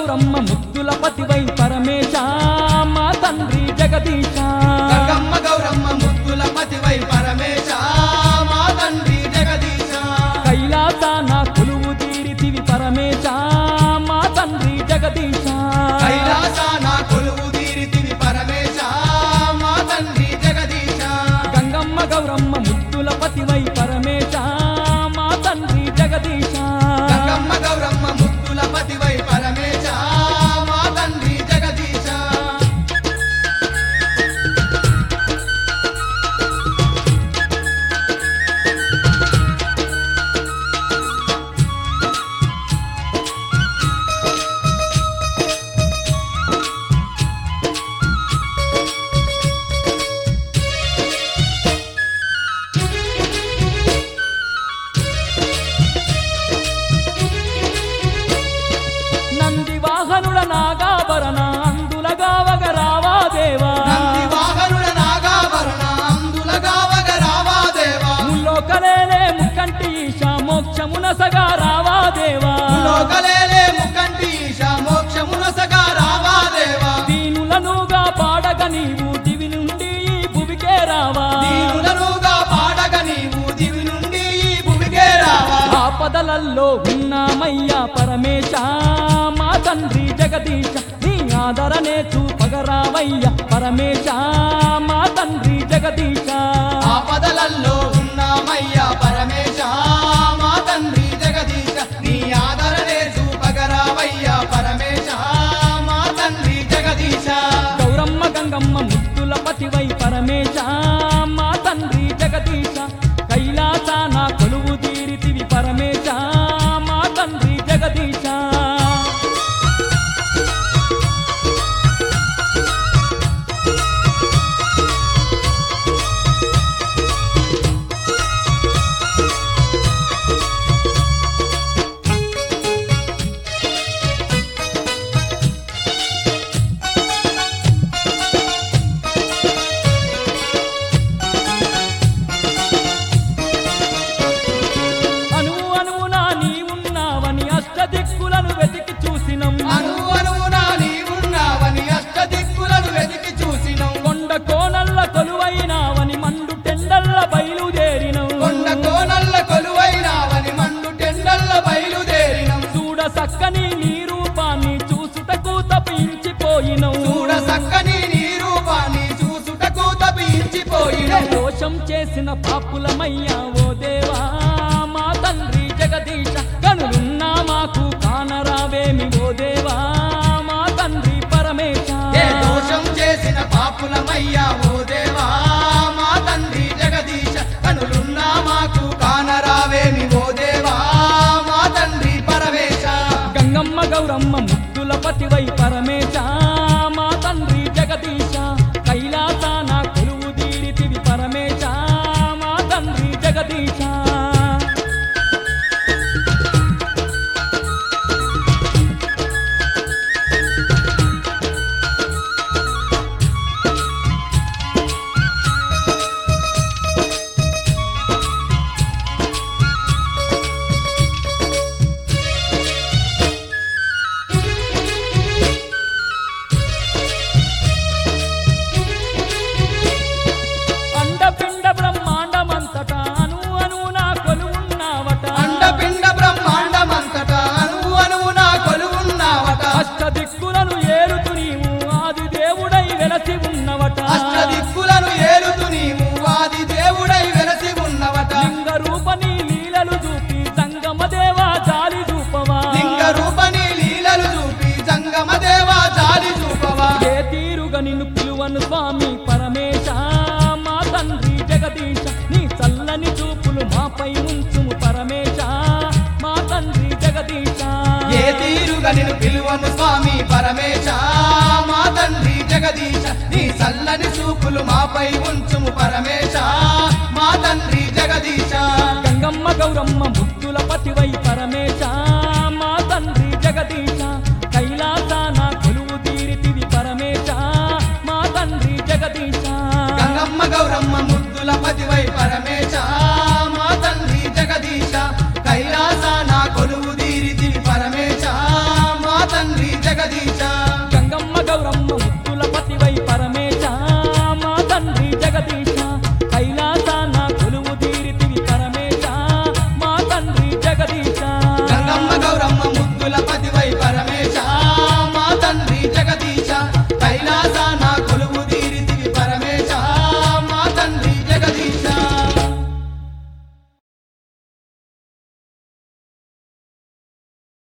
గౌరమ్మ ముద్దుల పతివై పరమేశ మా తండ్రి జగదీశ గంగమ్మ గౌరమ్మ ముద్దుల పతివై పరమేశ మా తండ్రి జగదీశ కైలాసాన కొలువు తీరితివి పరమేశ మా తండ్రి జగదీశ కైలాసాన కొలువు తీరితివి పరమేశ మా తండ్రి జగదీశ గంగమ్మ గౌరమ్మ ముద్దుల పతివై పరమేశ మా తండ్రి జగదీశ గంగమ్మ గౌరమ్మ ముద్దుల పతివై పరమేశ మా తండ్రి జగదీశ నంది వాహనుల నాగాభరణ అందులగావగ రావా దేవా నంది వాహనుల నాగాభరణ అందులగావగ రావా దేవా ముల్లోకలేలే ముక్కంటి ఈశ మోక్షమున సగా రావా దేవా లోకలేలే ముకంటి ఈశ మోక్షమున సగా రావా దేవా దీనులనుగా పాడగ నీవు దివి నుండి ఈ భువికే రావా దీనులనుగా పాడగ నీవు దివి నుండి ఈ భూమికే రావా ఆపదలల్లో ఉన్నామయ్యా పరమేశ మా తండ్రి జగదీశ నీ ఆదరణే చూపగరావయ్యా పరమేశ మా తండ్రి జగదీశ ఆపదలల్లో ఉన్నామయ్యా పరమేశ మా తండ్రి జగదీశ నీ ఆదరణే చూపగరావయ్యా పరమేశ మా తండ్రి జగదీశ గౌరమ్మ గంగమ్మ ముద్దుల పతివై పరమేశ మా తండ్రి జగదీశ కైలాసాన కొలువు తీరితివి పరమేశ మా తండ్రి జగదీశ అనువు అనువునా నీవున్నావని అష్టదిక్కులను వెతికి చూసినం అను అనువునా నీవున్నావని అష్టదిక్కులను వెతికి చూసినం కొండ కోనల్ల కొలువైనావని మండు టెండల్ల బయలుదేరినం కొండ కోనల్ల కొలువైనావని మండు టెండల్ల బయలుదేరినం చూడ సక్కని నీ రూపాన్ని చూసుటకు తప్పించిపోయినం చూడ సక్కని నీ రూపాన్ని చూసుటకు తపించిపోయినం దోషం చేసిన పాపులమయ్యా ఓ దేవా మా తండ్రి జగదీశ కనులున్నా మాకు కానరావేమి ఓ దేవా మా తండ్రి పరమేశ ఏ దోషం చేసిన పాపులమయ్యా ఓ దేవా మా తండ్రి జగదీశ కనులున్నా మాకు కానరావేమి ఓ దేవా మా తండ్రి పరమేశ గంగమ్మ గౌరమ్మ ముద్దుల పతివై పరమేశ మా తండ్రి జగదీశ కైలాసాన కొలువు తీరితివి పరమేశ మా తండ్రి జగదీశ అండపిండ బ్రహ్మాండమంతటా అను అను నా కొలువున్నావట అండపిండ బ్రహ్మాండమంతట అణువు అణువున కొలువున్నావట అష్టదిక్కులను ఏలుతు నీవు ఆది దేవుడై వెలసి ఉన్నవట అష్టదిక్కులను ఏలుతు నీవు ఆది దేవుడై వెలసి ఉన్నవట లింగ రూపని లీలలు చూపి సంగమ దేవా జాలి చూపవా లింగ రూపని లీలలు చూపి జంగమ దేవా జాలి చూపవా ఏ తీరుగా నిన్ను పిలువను స్వామి పరమేశ మా తండ్రి జగదీశ నీ చల్లని చూపులు మాపై ఉంచుము పరమేశ మా తండ్రి జగదీశ ఏ తీరుగా నిన్ను పిలువను స్వామి పరమేశ మా తండ్రి జగదీశ నీ చల్లని చూపులు మాపై ఉంచుము పరమేశ మా తండ్రి జగదీశ గంగమ్మ గౌరమ్మ